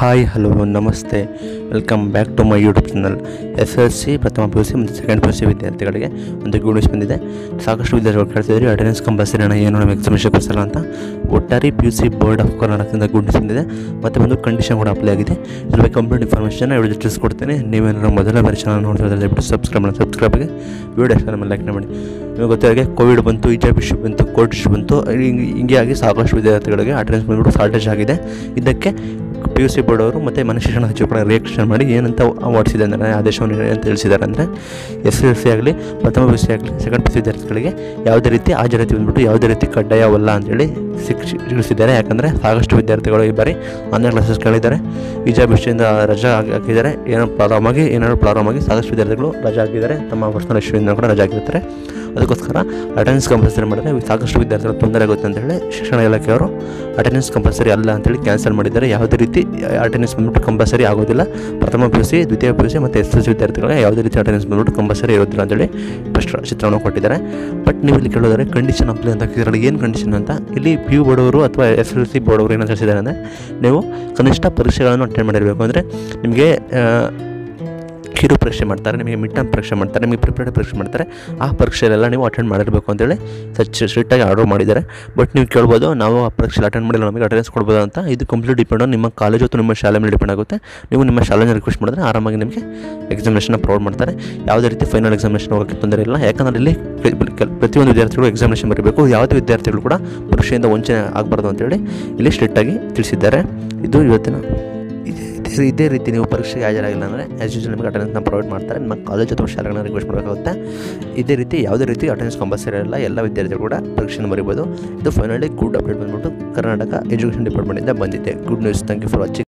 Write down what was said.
hi hello ನಮಸ್ತೆ welcome back to my YouTube channel S L C ಪ್ರಥಮ P U C ಮತ್ತು second P U C ವಿದ್ಯಾರ್ಥಿಗಳಿಗೆ ಒಂದು good news ಬಂದಿದೆ ಸಾಕಷ್ಟು ವಿದ್ಯಾರ್ಥಿಗಳು ಕೇಳ್ತಿದ್ದಾರೆ ಅಟೆಂಡೆನ್ಸ್ ಕಂಪಲ್ಸರಿ ಹಣ ಏನು ನಮ್ಮ ಎಕ್ಸಾಮಿನೇಷನ್ ಕೊಡಿಸಲ್ಲ ಅಂತ ಒಟ್ಟಾರೆ P U C board of ಕರ್ನಾಟಕದಿಂದ ಗುಡ್ ನ್ಯೂಸ್ ಬಂದಿದೆ ಮತ್ತು ಒಂದು ಕಂಡೀಷನ್ ಕೂಡ ಅಪ್ಲೈ ಆಗಿದೆ ಇದ್ರ ಬಗ್ಗೆ ಕಂಪ್ಲೀಟ್ ಇನ್ಫಾರ್ಮೇಷನ್ ವಿಡಿಯೋ ತಿಳಿಸ್ಕೊಡ್ತೇನೆ ನೀವೇನಾದ್ರು ಮೊದಲ ಬಾರಿ ಚಾನಲ್ ನೋಡ್ತಿದ್ರೆ ದಯವಿಟ್ಟು ಸಬ್ಸ್ಕ್ರೈಬ್ ಮಾಡಿ ಸಬ್ಸ್ಕ್ರೈಬ್ಗೆ ವಿಡಿಯೋ ಇಷ್ಟ ನಮ್ಮ ಲೈಕ್ ಮಾಡಿ ನಿಮಗೆ ಗೊತ್ತಾಗೆ ಕೋವಿಡ್ ಬಂತು ಇಜಾಬ್ ಇಶ್ಯೂ ಬಂತು ಕೋರ್ಟ್ ಇಶ್ಯೂ ಬಂತು ಹಿಂಗೆ ಹಿಂಗೆ ಆಗಿ ಸಾಕಷ್ಟು ವಿದ್ಯಾರ್ಥಿಗಳಿಗೆ ಅಟೆಂಡೆನ್ಸ್ ಬಂದ್ಬಿಟ್ಟು ಶಾರ್ಟೇಜ್ ಆಗಿದೆ ಇದಕ್ಕೆ ಪಿ ಯು ಸಿ ಬೋರ್ಡ್ ಅವರು ಮತ್ತು ಮನೆ ಶಿಕ್ಷಣ ಸಚಿವರು ಕೂಡ ರಿಯಾಕ್ಷನ್ ಮಾಡಿ ಏನಂತ ಹೊಡಿಸಿದೆ ಅಂದರೆ ಆದೇಶವನ್ನು ಏನು ತಿಳಿಸಿದ್ದಾರೆ ಅಂದರೆ ಎಸ್ ಎಲ್ ಸಿ ಆಗಲಿ ಪ್ರಥಮ ಪಿ ಯು ಸಿ ಆಗಲಿ ಸೆಕೆಂಡ್ ಪಿ ಯು ಸಿ ವಿದ್ಯಾರ್ಥಿಗಳಿಗೆ ಯಾವುದೇ ರೀತಿ ಹಾಜರಾತಿ ಬಂದ್ಬಿಟ್ಟು ಯಾವುದೇ ರೀತಿ ಕಡ್ಡಾಯವಲ್ಲ ಅಂತೇಳಿ ಶಿಕ್ಷ ತಿಳಿಸಿದ್ದಾರೆ ಯಾಕಂದರೆ ಸಾಕಷ್ಟು ವಿದ್ಯಾರ್ಥಿಗಳು ಈ ಬಾರಿ ಆನ್ಲೈನ್ ಕ್ಲಾಸಸ್ ಕೇಳಿದ್ದಾರೆ ವಿಜಯ ವಿಷಯದಿಂದ ರಜಾ ಹಾಕಿ- ಹಾಕಿದ್ದಾರೆ ಏನೋ ಪ್ರಾಬ್ಲಮ್ ಆಗಿ ಏನಾದ್ರು ಪ್ರಾಬ್ಲಮ್ ಆಗಿ ಸಾಕಷ್ಟು ವಿದ್ಯಾರ್ಥಿಗಳು ರಜಾ ಹಾಕಿದ್ದಾರೆ ತಮ್ಮ ಪರ್ಸನಲ್ ಇಶ್ಯೂಯಿಂದ ಕೂಡ ರಜಾ ಹಾಕಿರ್ತಾರೆ ಅದಕ್ಕೋಸ್ಕರ ಅಟೆಂಡೆನ್ಸ್ ಕಂಪಲ್ಸರಿ ಮಾಡಿದ್ರೆ ಸಾಕಷ್ಟು ವಿದ್ಯಾರ್ಥಿಗಳು ತೊಂದರೆ ಆಗುತ್ತೆ ಅಂತ ಹೇಳಿ ಶಿಕ್ಷಣ ಇಲಾಖೆಯವರು ಅಟೆಂಡೆನ್ಸ್ ಕಂಪಲ್ಸರಿ ಅಲ್ಲ ಅಂತೇಳಿ ಕ್ಯಾನ್ಸಲ್ ಮಾಡಿದ್ದಾರೆ ಯಾವುದೇ ರೀತಿ ಅಟೆಂಡೆನ್ಸ್ ಬಂದ್ಬಿಟ್ಟು ಕಂಪಲ್ಸರಿ ಆಗೋದಿಲ್ಲ ಪ್ರಥಮ ಪಿ ಯು ಸಿ ದ್ವಿತೀಯ ಪಿ ಯು ಸಿ ಮತ್ತು ಎಸ್ ಎಲ್ ಸಿ ವಿದ್ಯಾರ್ಥಿಗಳಿಗೆ ಯಾವುದೇ ರೀತಿ ಅಟೆಂಡೆನ್ಸ್ ಬಂದ್ಬಿಟ್ಟು ಕಂಪಲ್ಸರಿ ಇರೋದಿಲ್ಲ ಅಂತೇಳಿ ಸ್ಪಷ್ಟ ಚಿತ್ರವನ್ನು ಕೊಟ್ಟಿದ್ದಾರೆ ಬಟ್ ನೀವು ಇಲ್ಲಿ ಕೇಳೋದಾದ್ರೆ ಕಂಡೀಷನ್ ಅಪ್ಲೈ ಅಂತ ಹಾಕಿದ್ರಲ್ಲ ಏನು ಕಂಡೀಷನ್ ಅಂತ ಇಲ್ಲಿ ಪಿ ಯು ಬೋರ್ಡವರು ಅಥವಾ ಎಸ್ ಎಲ್ ಸಿ ಬೋರ್ಡವರು ಏನಂತ ತಿಳಿಸಿದ್ದಾರೆ ಅಂದರೆ ನೀವು ಕನಿಷ್ಠ ಪರೀಕ್ಷೆಗಳನ್ನು ಅಟೆಂಡ್ ಮಾಡಿರಬೇಕು ಅಂದರೆ ನಿಮಗೆ ಕಿರು ಪರೀಕ್ಷೆ ಮಾಡ್ತಾರೆ ನಿಮಗೆ ಮಿಡ್ ಟರ್ಮ್ ಪರೀಕ್ಷೆ ಮಾಡ್ತಾರೆ ನಿಮಗೆ ಪ್ರಿಪೇರ್ಡ್ ಪರೀಕ್ಷೆ ಮಾಡ್ತಾರೆ ಆ ಪರೀಕ್ಷೆಯಲ್ಲೆಲ್ಲ ನೀವು ಅಟೆಂಡ್ ಮಾಡಿರಬೇಕು ಅಂತೇಳಿ ಸಚ್ ಸ್ಟ್ರಿಕ್ಟಾಗಿ ಆರ್ಡರ್ ಮಾಡಿದ್ದಾರೆ ಬಟ್ ನೀವು ಕೇಳ್ಬೋದು ನಾವು ಆ ಪರೀಕ್ಷೆ ಅಟೆಂಡ್ ಮಾಡಿಲ್ಲ ನಮಗೆ ಅಟೆಂಡೆನ್ಸ್ ಕೊಡ್ಬೋದು ಅಂತ ಇದು ಕಂಪ್ಲೀಟ್ ಡಿಪೆಂಡ್ ನಿಮ್ಮ ಕಾಲೇಜು ಅಥವಾ ನಿಮ್ಮ ಶಾಲೆ ಮೇಲೆ ಡಿಪೆಂಡ್ ಆಗುತ್ತೆ ನೀವು ನಿಮ್ಮ ಶಾಲೆನ ರಿಕ್ವೆಸ್ಟ್ ಮಾಡಿದ್ರೆ ಆರಾಮಾಗಿ ನಿಮಗೆ ಎಕ್ಸಾಮಿನೇಷನ್ ಪ್ರೊವೈಡ್ ಮಾಡ್ತಾರೆ ಯಾವುದೇ ರೀತಿ ಫೈನಲ್ ಎಕ್ಸಾಮಿನೇಷನ್ ಹೋಗೋಕ್ಕೆ ತೊಂದರೆ ಇಲ್ಲ ಯಾಕಂದರೆ ಇಲ್ಲಿ ಪ್ರ- ಕೆಲ- ಪ್ರತಿಯೊಂದು ವಿದ್ಯಾರ್ಥಿಗಳು ಎಕ್ಸಾಮಿನೇಷನ್ ಬರಬೇಕು ಯಾವುದೇ ವಿದ್ಯಾರ್ಥಿಗಳು ಕೂಡ ಪರೀಕ್ಷೆಯಿಂದ ವಂಚನೆ ಆಗಬಾರ್ದು ಅಂತೇಳಿ ಇಲ್ಲಿ ಸ್ಟ್ರಿಕ್ಟಾಗಿ ತಿಳಿಸಿದ್ದಾರೆ ಇದು ಇವತ್ತಿನ ಇದೇ- ಇದೇ ಇದೇ ರೀತಿ ನೀವು ಪರೀಕ್ಷೆಗೆ ಹಾಜರಾಗಿಲ್ಲ ಅಂದರೆ ಆ್ಯಸ್ ಯೂಶಲ್ ನಿಮಗೆ ಅಟೆಂಡೆನ್ಸ್ನ ಪ್ರೊವೈಡ್ ಮಾಡ್ತಾರೆ ನಿಮ್ಮ ಕಾಲೇಜ್ ಅಥವಾ ಶಾಲೆಗಳನ್ನ ರಿಕ್ವೆಸ್ಟ್ ಮಾಡಬೇಕಾಗುತ್ತೆ ಇದೇ ರೀತಿ ಯಾವುದೇ ರೀತಿ ಅಟೆಂಡೆನ್ಸ್ ಕಂಪಲ್ಸರಿ ಇಲ್ಲ ಎಲ್ಲ ವಿದ್ಯಾರ್ಥಿಗಳು ಕೂಡ ಪರೀಕ್ಷೆನ ಬರೀಬೋದು ಇದು ಫೈನಲಿ ಗುಡ್ ಅಪ್ಡೇಟ್ ಬಂದ್ಬಿಟ್ಟು ಕರ್ನಾಟಕ ಎಜುಕೇಷನ್ ಡಿಪಾರ್ಟ್ಮೆಂಟಿಂದ ಬಂದಿದೆ good news thank you for watching